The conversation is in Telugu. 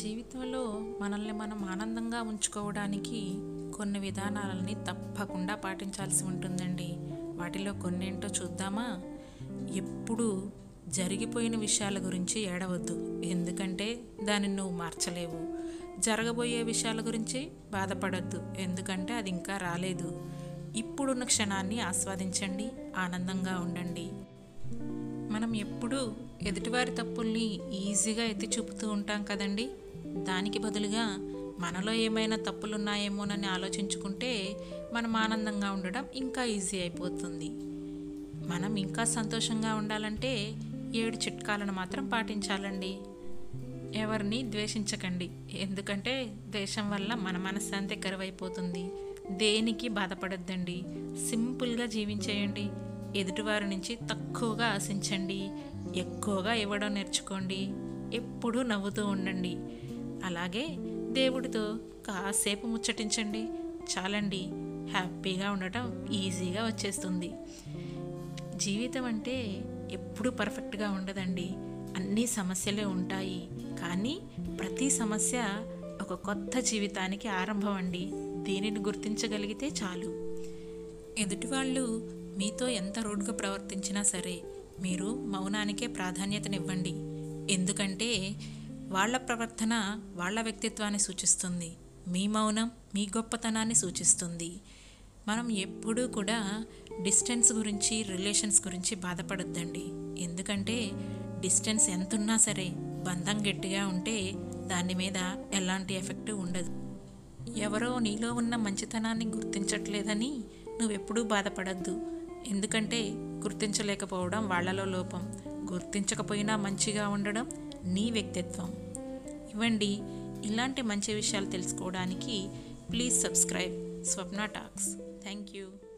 జీవితంలో మనల్ని మనం ఆనందంగా ఉంచుకోవడానికి కొన్ని విధానాలని తప్పకుండా పాటించాల్సి ఉంటుందండి వాటిలో కొన్నేంటో చూద్దామా ఎప్పుడు జరిగిపోయిన విషయాల గురించి ఏడవద్దు ఎందుకంటే దానిని నువ్వు మార్చలేవు జరగబోయే విషయాల గురించి బాధపడద్దు ఎందుకంటే అది ఇంకా రాలేదు ఇప్పుడున్న క్షణాన్ని ఆస్వాదించండి ఆనందంగా ఉండండి మనం ఎప్పుడూ ఎదుటివారి తప్పుల్ని ఈజీగా ఎత్తి చూపుతూ ఉంటాం కదండి దానికి బదులుగా మనలో ఏమైనా తప్పులున్నాయేమోనని ఆలోచించుకుంటే మనం ఆనందంగా ఉండడం ఇంకా ఈజీ అయిపోతుంది మనం ఇంకా సంతోషంగా ఉండాలంటే ఏడు చిట్కాలను మాత్రం పాటించాలండి ఎవరిని ద్వేషించకండి ఎందుకంటే ద్వేషం వల్ల మన మనశ్శాంతి కరువైపోతుంది దేనికి బాధపడద్దండి సింపుల్గా జీవించేయండి ఎదుటివారి నుంచి తక్కువగా ఆశించండి ఎక్కువగా ఇవ్వడం నేర్చుకోండి ఎప్పుడూ నవ్వుతూ ఉండండి అలాగే దేవుడితో కాసేపు ముచ్చటించండి చాలండి హ్యాపీగా ఉండటం ఈజీగా వచ్చేస్తుంది జీవితం అంటే ఎప్పుడూ పర్ఫెక్ట్గా ఉండదండి అన్ని సమస్యలే ఉంటాయి కానీ ప్రతి సమస్య ఒక కొత్త జీవితానికి ఆరంభం అండి దీనిని గుర్తించగలిగితే చాలు ఎదుటివాళ్ళు మీతో ఎంత రూడ్గా ప్రవర్తించినా సరే మీరు మౌనానికే ప్రాధాన్యతనివ్వండి ఎందుకంటే వాళ్ళ ప్రవర్తన వాళ్ళ వ్యక్తిత్వాన్ని సూచిస్తుంది మీ మౌనం మీ గొప్పతనాన్ని సూచిస్తుంది మనం ఎప్పుడూ కూడా డిస్టెన్స్ గురించి రిలేషన్స్ గురించి బాధపడొద్దండి ఎందుకంటే డిస్టెన్స్ ఎంతున్నా సరే బంధం గట్టిగా ఉంటే దాని మీద ఎలాంటి ఎఫెక్ట్ ఉండదు ఎవరో నీలో ఉన్న మంచితనాన్ని గుర్తించట్లేదని నువ్వెప్పుడూ బాధపడద్దు ఎందుకంటే గుర్తించలేకపోవడం వాళ్ళలో లోపం గుర్తించకపోయినా మంచిగా ఉండడం నీ వ్యక్తిత్వం ఇవ్వండి ఇలాంటి మంచి విషయాలు తెలుసుకోవడానికి please subscribe Swapna talks thank you